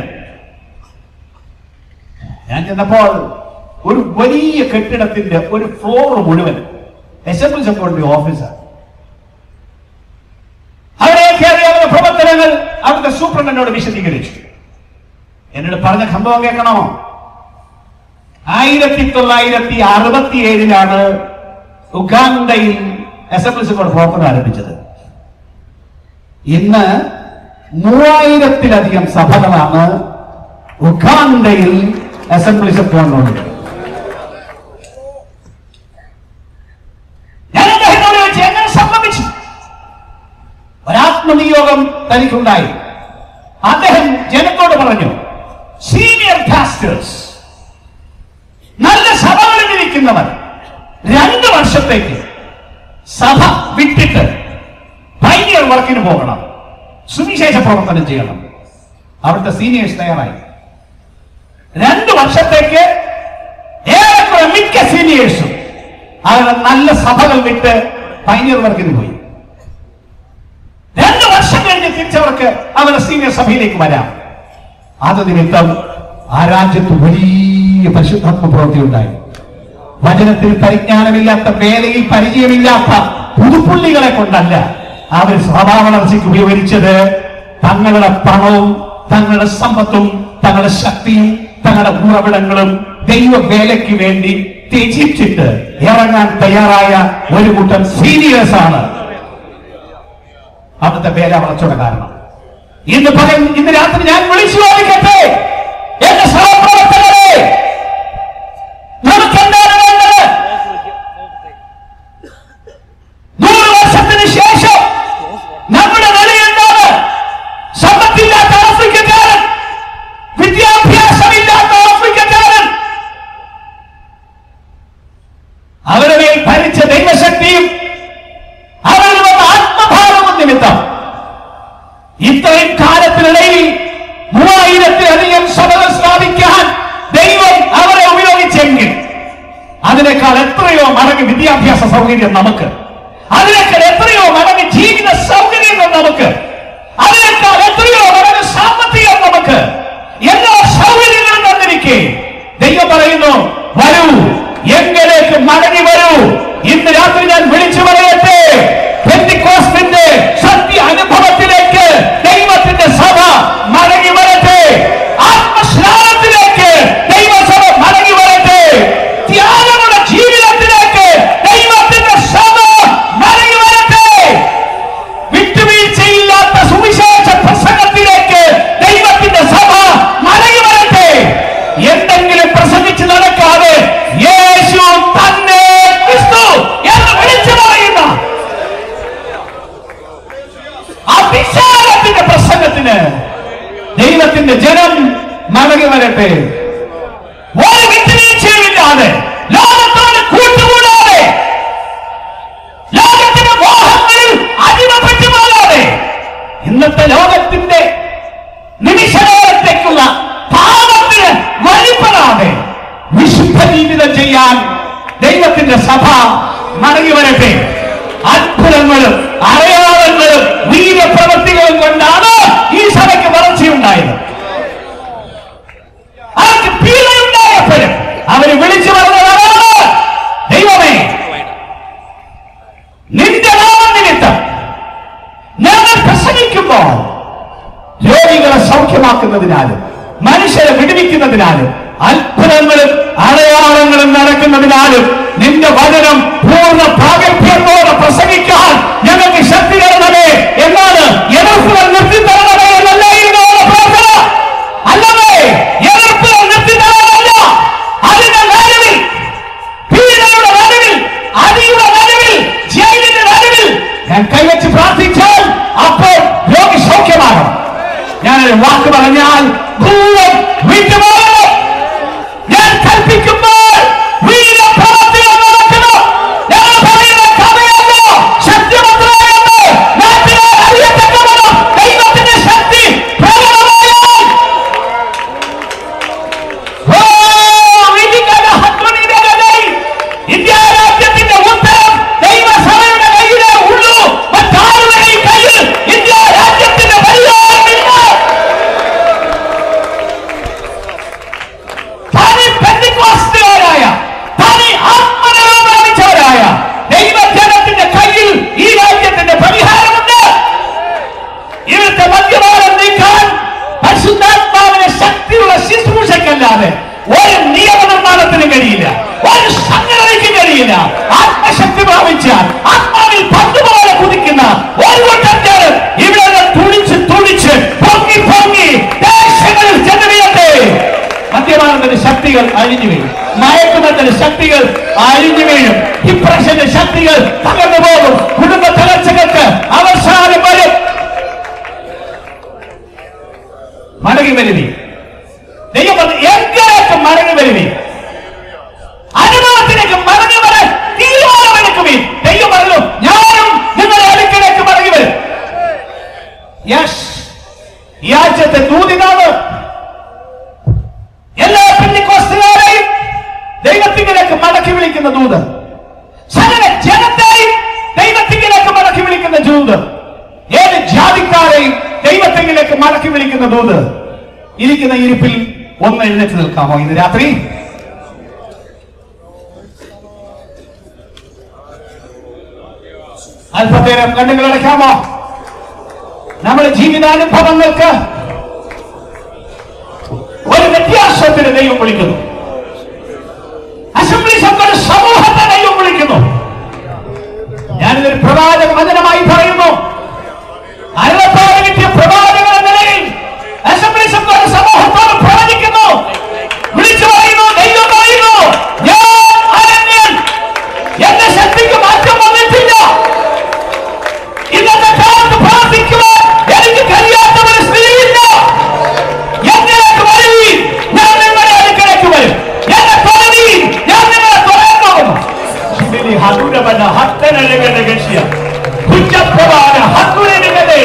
ഞാൻ ചെന്നപ്പോൾ ഒരു വലിയ കെട്ടിടത്തിന്റെ ഒരു ഫ്ലോർ മുഴുവൻ അസംബ്ലീസ് ഓഫ് ഗോഡിന്റെ ഓഫീസാണ് അവിടെ കയറിയാവുന്ന പ്രവർത്തനങ്ങൾ അവിടുത്തെ സൂപ്രണ്ടനോട് വിശദീകരിച്ചു എന്നോട് പറഞ്ഞ സംഭവം കേൾക്കണമോ ആയിരത്തി തൊള്ളായിരത്തി അറുപത്തി ഏഴിലാണ് ഉഗാണ്ടയിൽ അസംബ്ലീസ് ഓഫ് ഗോഡ് പ്രവർത്തനം ആരംഭിച്ചത് ഇന്ന് മൂവായിരത്തിലധികം സഭകളാണ് ഉഗാണ്ടയിൽ അസംബ്ലീസ് ഓഫ് ഗവൺമെന്റ് ഞാൻ അദ്ദേഹത്തോട് ചോദിച്ചു എങ്ങനെ സംഭവിച്ചു ഒരാത്മനിയോഗം തനിക്കുണ്ടായി അദ്ദേഹം ജനത്തോട് പറഞ്ഞു സീനിയർ പാസ്റ്റേഴ്സ് നല്ല സഭകളിൽ ഇരിക്കുന്നവർ രണ്ട് വർഷത്തേക്ക് സഭ വിട്ടിട്ട് പൈനിയർ വർക്കിന് പോകണം സുവിശേഷ പ്രവർത്തനം ചെയ്യണം അവിടുത്തെ സീനിയേഴ്സ് തയ്യാറായി രണ്ട് വർഷത്തേക്ക് ഏറെക്കുറെ മിക്ക സീനിയേഴ്സും അവരുടെ നല്ല സഭകൾ വിട്ട് പൈനിയർ വർക്കിന് പോയി രണ്ട് വർഷം കഴിഞ്ഞ് തിരിച്ചവർക്ക് അവരുടെ സീനിയർ സഭയിലേക്ക് വരാം അത് നിമിത്തം ആ രാജ്യത്ത് വലിയ പരിശുദ്ധാത്മ പ്രവൃത്തി ഉണ്ടായി വചനത്തിൽ പരിജ്ഞാനമില്ലാത്ത വേലയിൽ പരിചയമില്ലാത്ത പുതുപ്പുള്ളികളെ കൊണ്ടല്ല അവർ സ്വഭാവളർച്ചയ്ക്ക് ഉപയോഗിച്ചത് തങ്ങളുടെ പണവും തങ്ങളുടെ സമ്പത്തും തങ്ങളുടെ ശക്തിയും തങ്ങളുടെ ഉറവിടങ്ങളും ദൈവവേലയ്ക്ക് വേണ്ടി ത്യജിച്ചിട്ട് ഇറങ്ങാൻ തയ്യാറായ ഒരു കൂട്ടം സീനിയേഴ്സ് ആണ് അവിടുത്തെ വേല വളർച്ചയുടെ കാരണം ഇന്ന് പറയും ഇന്ന് രാത്രി ഞാൻ വിളിച്ചു ചോദിക്കട്ടെ എന്റെ സഹപ്രവർത്തകരെ നമുക്ക് എന്താണ് വേണ്ടത് നൂറ് വർഷത്തിന് ശേഷം നമ്മുടെ നില എന്താണ് സമ്പത്തില്ലാത്ത ആഫ്രിക്കക്കാരൻ വിദ്യാഭ്യാസമില്ലാത്ത ആഫ്രിക്കക്കാരൻ അവരുടെ മേൽ ഭരിച്ച ദൈവശക്തിയും അവരിൽ വന്ന ആത്മഭാവവും നിമിത്തം ഇത്രയും കാലത്തിനിടയിൽ മൂവായിരത്തിലധികം സഭകൾ സ്ഥാപിക്കാൻ ദൈവം അവരെ ഉപയോഗിച്ചെങ്കിൽ അതിനേക്കാൾ എത്രയോ മടങ്ങ് വിദ്യാഭ്യാസ സൗകര്യം നമുക്ക് അതിനേക്കാൾ എത്രയോ മടങ്ങ് ജീവിത സൗകര്യങ്ങൾ നമുക്ക് അതിനേക്കാൾ എത്രയോ മടങ്ങ് സാമ്പത്തികം നമുക്ക് എല്ലാ സൗകര്യങ്ങളും തന്നിരിക്കെ ദൈവം പറയുന്നു വരൂ എങ്കിലേക്ക് മടങ്ങി വരൂ ഇന്ന് രാത്രി ഞാൻ വിളിച്ചു പറയട്ടെ പെന്തിക്കോസ്തിന്റെ സത്യ അനുഭവത്തിലേക്ക് ദൈവത്തിന്റെ സഭ മടങ്ങി വരട്ടെ ആത്മസ്നാനത്തിലേക്ക് ദൈവസഭ മടങ്ങി വരട്ടെ ത്യാഗമുള്ള ജീവിതത്തിലേക്ക് ദൈവത്തിന്റെ സഭ മടങ്ങി വരട്ടെ വിട്ടുവീഴ്ചയില്ലാത്ത സുവിശേഷ പ്രസംഗത്തിലേക്ക് ദൈവത്തിന്റെ സഭ മടങ്ങി വരട്ടെ എന്തെങ്കിലും പ്രസംഗിച്ച് നടക്കാതെ യേശു തന്നെ ക്രിസ്തു എന്ന് വിളിച്ചു പറയുന്ന അഭിഷേകത്തിന്റെ പ്രസംഗത്തിന് ദൈവത്തിന്റെ ജനം മടങ്ങി വരട്ടെ ഒരു വിട്ടുവീഴ്ചയുമില്ലാതെ ലോകത്തോട് കൂട്ടുകൂടാതെ ലോകത്തിന്റെ മോഹങ്ങളിൽ അടിമപ്പെട്ടു പോകാതെ ഇന്നത്തെ ലോകത്തിന്റെ നിമിഷനേരത്തേക്കുള്ള പാപത്തിന് വഴിപ്പെടാതെ വിശുദ്ധ ജീവിതം ചെയ്യാൻ ദൈവത്തിന്റെ സഭ മടങ്ങി വരട്ടെ അത്ഭുതങ്ങളും അടയാളങ്ങളും വീര്യപ്രവൃത്തികളും കൊണ്ടാണ് ഈ സഭയ്ക്ക് വളർച്ചയുണ്ടായത് അവർക്ക് പീഡയുണ്ടായപ്പോഴും അവര് വിളിച്ചു പറഞ്ഞതാണ് ദൈവമേ നിന്റെ നാമം നിമിത്തം ഞങ്ങൾ പ്രസംഗിക്കുമ്പോൾ രോഗികളെ സൗഖ്യമാക്കുന്നതിനാലും മനുഷ്യരെ വിടുവിക്കുന്നതിനാലും അത്ഭുതങ്ങളും അടയാളങ്ങളും നടക്കുന്നതിനാലും നിന്റെ വചനം പൂർണ്ണ പ്രാഗൽഭ്യത്തോടെ പ്രസംഗിക്കാൻ ഞങ്ങൾക്ക് ശക്തി തരണമേ എന്നാണ് എതിർപ്പുകൾ നിർത്തി തരണമേ എന്നല്ലായിരുന്നു അവരുടെ പ്രാർത്ഥന അല്ലവേ എതിർപ്പുകൾ നിർത്തി തരാനല്ല അതിന്റെ നടുവിൽ പീഡയുടെ നടുവിൽ അടിയുടെ നടുവിൽ ജയിലിന്റെ നടുവിൽ ഞാൻ കൈവച്ച് പ്രാർത്ഥിച്ചാൽ അപ്പോൾ രോഗി സൗഖ്യമാകും ഞാനൊരു വാക്ക് പറഞ്ഞാൽ ഭൂതം വിട്ടുപോകും ഞാൻ കൽപ്പിക്കുമ്പോൾ വീരപ്രവർത്തികൾ നടക്കണം ഞാൻ പറയുന്ന കഥയല്ല സത്യമന്ത്രമല്ല നാട്ടുകാർ അറിയത്തക്കവണ്ണം ദൈവത്തിന്റെ ശക്തി പ്രകടമായാൽ ഓ, വിധിക്കല ഹത്തുനിന്റെ കഥയിൽ ഇന്ത്യ രാജ്യത്തിന്റെ ഉത്തരം ദൈവസഭയുടെ കയ്യിലേ ഉള്ളൂ മറ്റാരുടെയും കയ്യിൽ ഇന്ത്യ രാജ്യത്തിന്റെ പരിഹാരമില്ല തനി പെന്തിക്കോസ്തുകാരായ തനി ആത്മനിറവ് പ്രാപിച്ചവരായ ദൈവജനത്തിന്റെ കയ്യിൽ ഈ രാജ്യത്തിന്റെ പരിഹാരമുണ്ട് ഇവിടുത്തെ മദ്യപാനം നീക്കാൻ പരിശുദ്ധാത്മാവിനെ ശക്തിയുള്ള ശുശ്രൂഷക്കല്ലാതെ ഒരു നിയമനിർമ്മാണത്തിനും കഴിയില്ല ഒരു സംഘടനയ്ക്കും കഴിയില്ല ആത്മശക്തി പ്രാപിച്ചാൽ ആത്മാവിൽ പന്തുപോലെ കുതിക്കുന്ന ഒരു കൂട്ടം ജനം ഇവിടെ നിന്ന് തുടിച്ച് തുടിച്ച് പൊങ്ങി പൊങ്ങി ദേശങ്ങളിൽ ചെന്ന് വീഴട്ടെ മദ്യപാനത്തിന്റെ ശക്തികൾ അഴിഞ്ഞു വീഴും മയക്കുമത്തിന്റെ ശക്തികൾ അഴിഞ്ഞു വീഴും ഡിപ്രഷന്റെ ശക്തികൾ തകർന്നു പോകും കുടുംബ തകർച്ചകൾക്ക് അവസാനം വരും മടങ്ങി വരുവി ദൈവം പറഞ്ഞു എങ്കിലേക്ക് മടങ്ങി വരുവി അനുഭവത്തിലേക്ക് മടങ്ങി വരാൻ തീരുമാനമെടുക്കുവിൻ ദൈവം പറഞ്ഞു ഞാനും നിങ്ങളുടെ അടുക്കലേക്ക് മടങ്ങി വരും യെസ് ഈ ആഴ്ചത്തെ ദൂതിനാണ് എല്ലാ പെന്തിക്കോസ്തുകാരെയും ദൈവത്തിങ്കിലേക്ക് മടക്കി വിളിക്കുന്ന ദൂത് സകല ജനത്തെയും ദൈവത്തിങ്കിലേക്ക് മടക്കി വിളിക്കുന്ന ദൂത് ഏത് ജാതിക്കാരെയും ദൈവത്തിങ്കിലേക്ക് മടക്കി വിളിക്കുന്ന ദൂത് ഇരിക്കുന്ന ഇരിപ്പിൽ ഒന്ന് എഴുന്നേറ്റ് നിൽക്കാമോ ഇന്ന് രാത്രി അല്പത്തേരം കണ്ണുകൾ അടയ്ക്കാമോ നമ്മുടെ ജീവിതാനുഭവങ്ങൾക്ക് ഒരു വ്യത്യാസത്തിന് ദൈവം വിളിക്കുന്നു അസംബ്ലി സംഘടന സമൂഹത്തെ ദൈവം വിളിക്കുന്നു ഞാനിതൊരു പ്രവാചക വചനമായി പറയുന്നു അരുളപ്പാട് കിട്ടിയ പ്രവാചകൻ എന്ന നിലയിൽ അസംബ്ലി സംഘടന സമൂഹത്തോട് പ്രവചിക്കുന്നു വിളിച്ചു പറയുന്നു ദൈവം പറയുന്നു ഞാൻ അനന്യൻ എന്റെ ശക്തിക്ക് മാറ്റം വന്നിട്ടില്ല ഇന്നത്തെ കാലത്ത് പ്രാർത്ഥിക്കുവാൻ എനിക്ക് കഴിയാത്ത ഒരു സ്ഥിതിയില്ല എന്നിലേക്ക് വരുവീൻ ഞാൻ നിങ്ങളുടെ അടുക്കലേക്ക് വരും എന്നെ തൊഴുവീൻ ഞാൻ നിങ്ങളെ തൊഴാൻ പോകുന്നു ശിബിലി ഹതുരവന ഹത്തനലകന ഗക്ഷ്യ കുറ്റപ്രവാന ഹത്തുരനുകതേ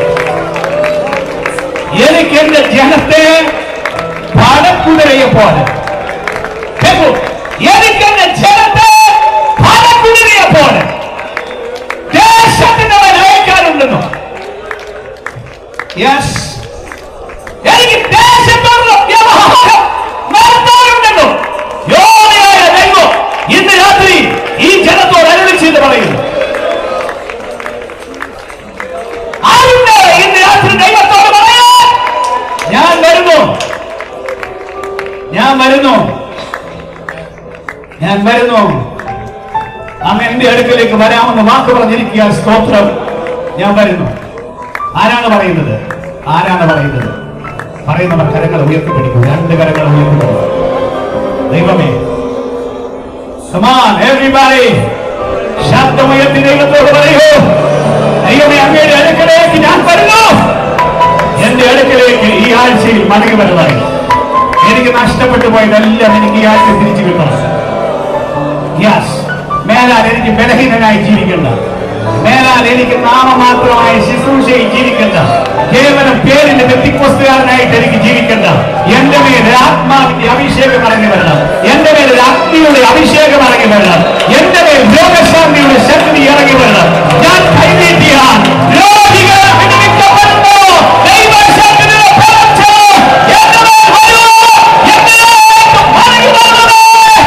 എനിക്ക് എന്റെ ജനത്തെ പടക്കുതിരയെ പോലെ കേൾക്കൂ എനിക്ക് എന്റെ ജനത്തെ പടക്കുതിരയെ പോലെ ദേശത്തിന് അവൻ അയക്കാനുണ്ടെന്നോ യെസ് എനിക്ക് ദേശത്തോടുള്ള വ്യവഹാരം നടത്താറുണ്ടല്ലോ യോഗ്യനായ ദൈവം ഇന്ന് രാത്രി ഈ ജനത്തോട് അരുളി ചെയ്ത് പറയുന്നു ആരുണ്ട് ഇന്ന് രാത്രി ദൈവത്തോട് പറയാൻ ഞാൻ വരുന്നു ഞാൻ വരുന്നു ഞാൻ വരുന്നു അങ്ങ് എന്റെ അടുക്കലേക്ക് വരാമെന്ന് വാക്ക് പറഞ്ഞിരിക്കുക സ്തോത്രം ഞാൻ വരുന്നു ആരാണ് പറയുന്നത് ആരാണ് പറയുന്നത് പറയുന്നവർ കരങ്ങൾ ഉയർത്തിപ്പിടിക്കും രണ്ട് കരങ്ങൾ ഉയർത്തിപ്പിടിക്കും ദൈവമേ സമാൻ എവരിബാഡി ശബ്ദമുയർത്തി ദൈവത്തോട് പറയൂ ദൈവമേ അങ്ങയുടെ അടുക്കലേക്ക് ഞാൻ വരുന്നു എന്റെ അടുക്കലേക്ക് ഈ ആഴ്ചയിൽ മടങ്ങി വരുവായി എനിക്ക് നഷ്ടപ്പെട്ടു പോയതെല്ലാം എനിക്ക് ഈ ആഴ്ച തിരിച്ചു കിട്ടണം യെസ് മേലാൽ എനിക്ക് ബലഹീനനായി ജീവിക്കണ്ട മേലാൽ എനിക്ക് നാമമാത്രമായ ശുശ്രൂഷയിൽ ജീവിക്കണ്ട കേവലം പേരിന്റെ വ്യക്തിക്വസ്തുകാരനായിട്ട് എനിക്ക് ജീവിക്കണ്ട എന്റെ മേൽ ഒരു ആത്മാവിന്റെ അഭിഷേകം ഇറങ്ങി വരണം എന്റെ മേൽ ഒരു അഗ്നിയുടെ അഭിഷേകം ഇറങ്ങി വരണം എന്റെ മേൽ രോഗശാന്തിയുടെ ശക്തി നീ ഇറങ്ങി വരണം ഞാൻ കൈനീട്ടിയാൽ രോഗികൾ വിടുവിക്കപ്പെടുന്നു ദൈവശക്തിയുടെ പകർച്ച എന്റെ മേൽ വരുമോ? എന്നേക്കും മടങ്ങി വരണമേ.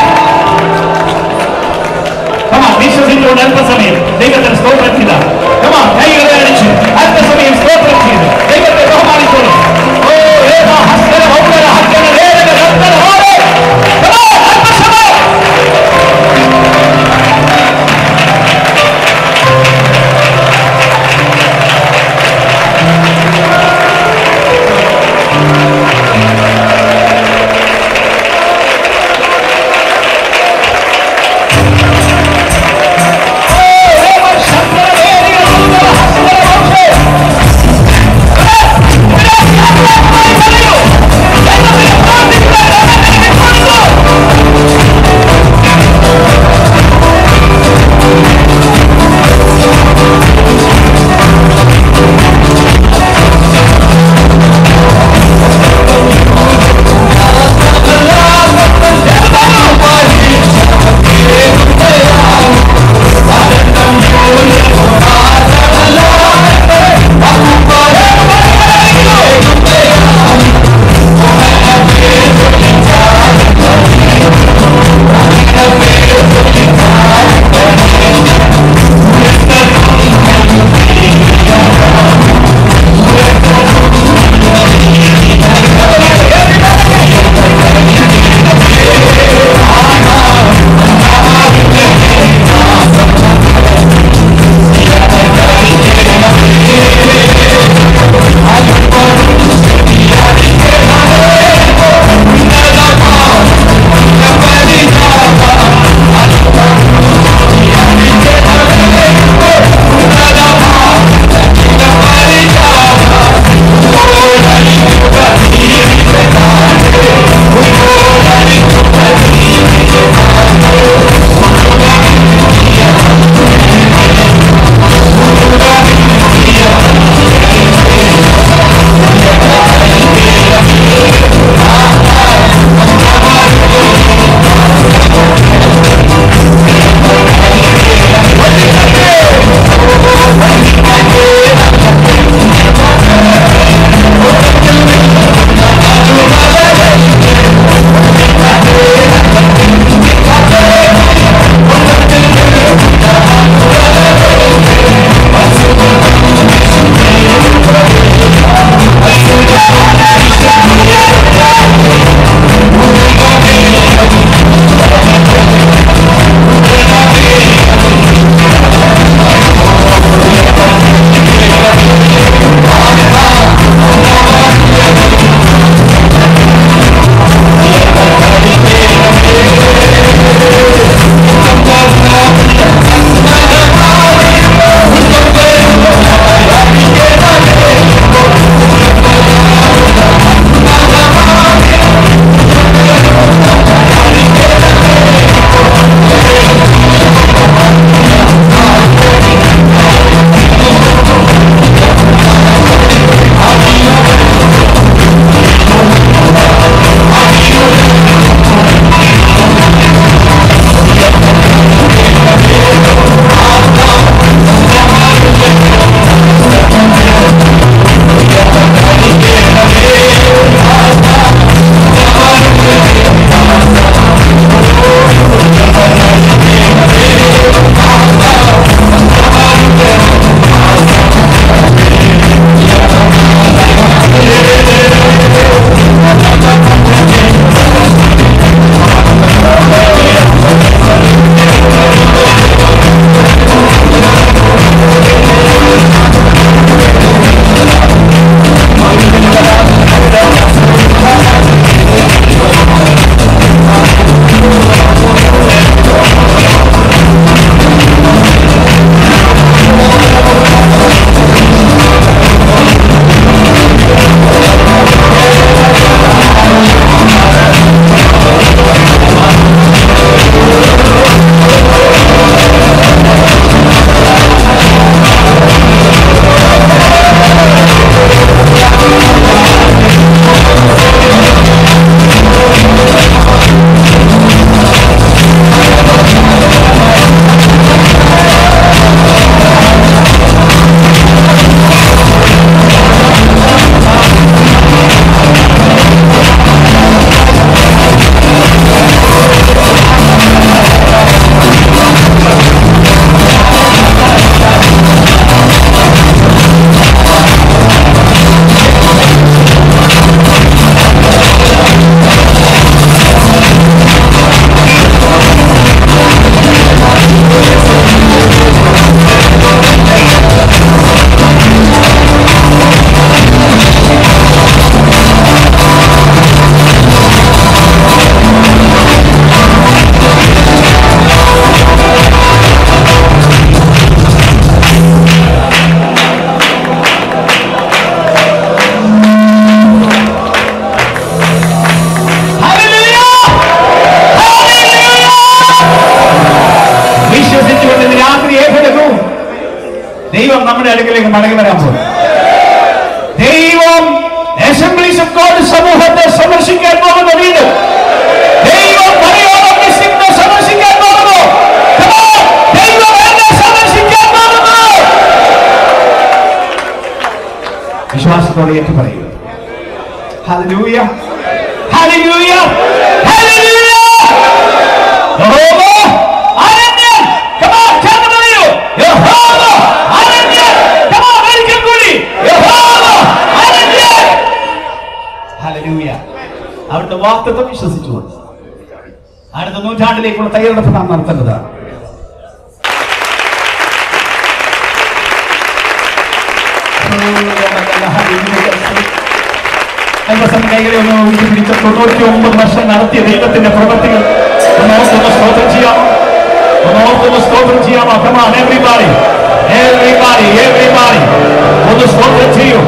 Come on, വിശ്വസിച്ചുകൊണ്ട് അല്പസമയം ദൈവത്തിന് സ്തോത്രം ചെയ്ത Come on, കൈകളെ അടിച്ച് അല്പസമയം സ്തോത്രം ചെയ്ത് ദൈവത്തെ ബഹുമാനിച്ചോളൂ ഓ ഏതാ ഹസ്തന ഭൗമന ഹസ്തന വേദന ഹസ്തന ഓരേ Come on, അല്പസമയം മടങ്ങി വരാൻ പോകും ദൈവം അസംബ്ലീസ് ഓഫ് ഗോഡ് സമൂഹത്തെ സന്ദർശിക്കാൻ പോകുന്ന വീട് ദൈവം മലയാളം ഡിസ്ട്രിക്റ്റിനെ സന്ദർശിക്കാൻ പോകുന്നു Come on! ദൈവം എന്നെ സന്ദർശിക്കാൻ പോകുന്നു വിശ്വാസത്തോടെ ഏറ്റു പറയുക ഹല്ലേലൂയ ഹല്ലേലൂയ ഹല്ലേലൂയ യഹോവ അനന്യൻ Come on, ചേർന്ന് പറയൂ യഹോവ അനന്യൻ Come on, ഒരിക്കൽ കൂടി യഹോവ അനന്യൻ ഹല്ലേലൂയ അവിടുത്തെ വാക്തത്വം വിശ്വസിച്ചുകൊണ്ട് അടുത്ത നൂറ്റാണ്ടിലേക്കുള്ള തയ്യാറെടുപ്പ് നാം നടത്തേണ്ടതാണ് അല്പസം കൈകളെ ഒന്ന് ഊരി പിടിച്ച തൊണ്ണൂറ്റി ഒമ്പത് വർഷം നടത്തിയ ദൈവത്തിന്റെ പ്രവൃത്തികൾ ഒന്ന് ഓർത്തൊന്ന് സ്തോത്രം ചെയ്യാമോ ഒന്ന് ഓർത്തൊന്ന് സ്തോത്രം ചെയ്യാമോ കമാൻ എവറിബാഡി എവറിബാഡി എവറിബാഡി ഒന്ന് സ്തോത്രം ചെയ്യൂ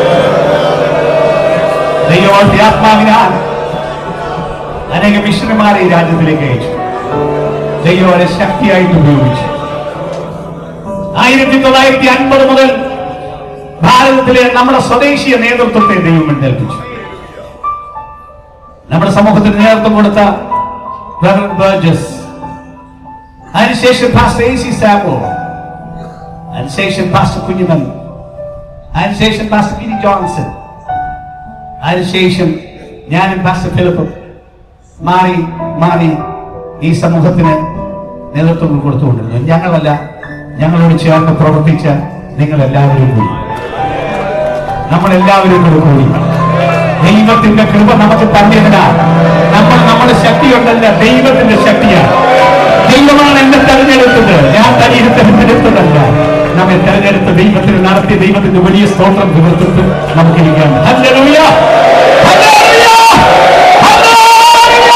ദൈവത്തിന്റെ ആത്മാവിനാൽ അനേക മിഷണന്മാരെ ഈ രാജ്യത്തിലേക്ക് അയച്ചു ദൈവം അവരെ ശക്തിയായിട്ട് ഉപയോഗിച്ചു ആയിരത്തി തൊള്ളായിരത്തി അൻപത് മുതൽ ഭാരതത്തിലെ നമ്മുടെ സ്വദേശീയ നേതൃത്വത്തെ ദൈവം എഴുന്നേൽപ്പിച്ചു നമ്മുടെ സമൂഹത്തിന് നേതൃത്വം കൊടുത്ത റവറൻ ബർജസ് അതിനുശേഷം പാസ്റ്റർ എ സി സാബോ അതിനുശേഷം പാസ്റ്റർ കുഞ്ഞുമൻ അതിനുശേഷം പാസ്റ്റർ ഗിരി ജോൺസൺ അതിനുശേഷം ഞാനും പാസ്റ്റർ ഫിലിപ്പും മാറി മാറി ഈ സമൂഹത്തിന് നേതൃത്വം കൊടുത്തുകൊണ്ടിരുന്നു ഞങ്ങളല്ല ഞങ്ങളോട് ചേർന്ന് പ്രവർത്തിച്ച നിങ്ങൾ എല്ലാവരും കൂടി നമ്മൾ എല്ലാവരും കൂടി കൂടി ദൈവത്തിന്റെ കൃപ നമുക്ക് തന്നിരുന്നാൽ നമ്മൾ നമ്മുടെ ശക്തിയുണ്ടല്ല ദൈവത്തിന്റെ ശക്തിയാണ് ദൈവമാണ് എന്നെ തെരഞ്ഞെടുത്തത് ഞാൻ തനിയെ തെരഞ്ഞെടുത്തതല്ല നമ്മെ തെരഞ്ഞെടുത്ത ദൈവത്തിന് നടത്തിയ ദൈവത്തിന്റെ വലിയ സ്തോത്രം തീർത്തിട്ട് നമുക്ക് ഇരിക്കാം ഹല്ലേലൂയ ഹല്ലേലൂയ ഹല്ലേലൂയ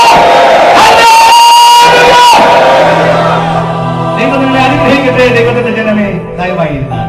ഹല്ലേലൂയ ദൈവം നിങ്ങളെ അനുഗ്രഹിക്കട്ടെ ദൈവത്തിന്റെ ജനമേ ദയവായി ഇരുന്നാട്ടെ.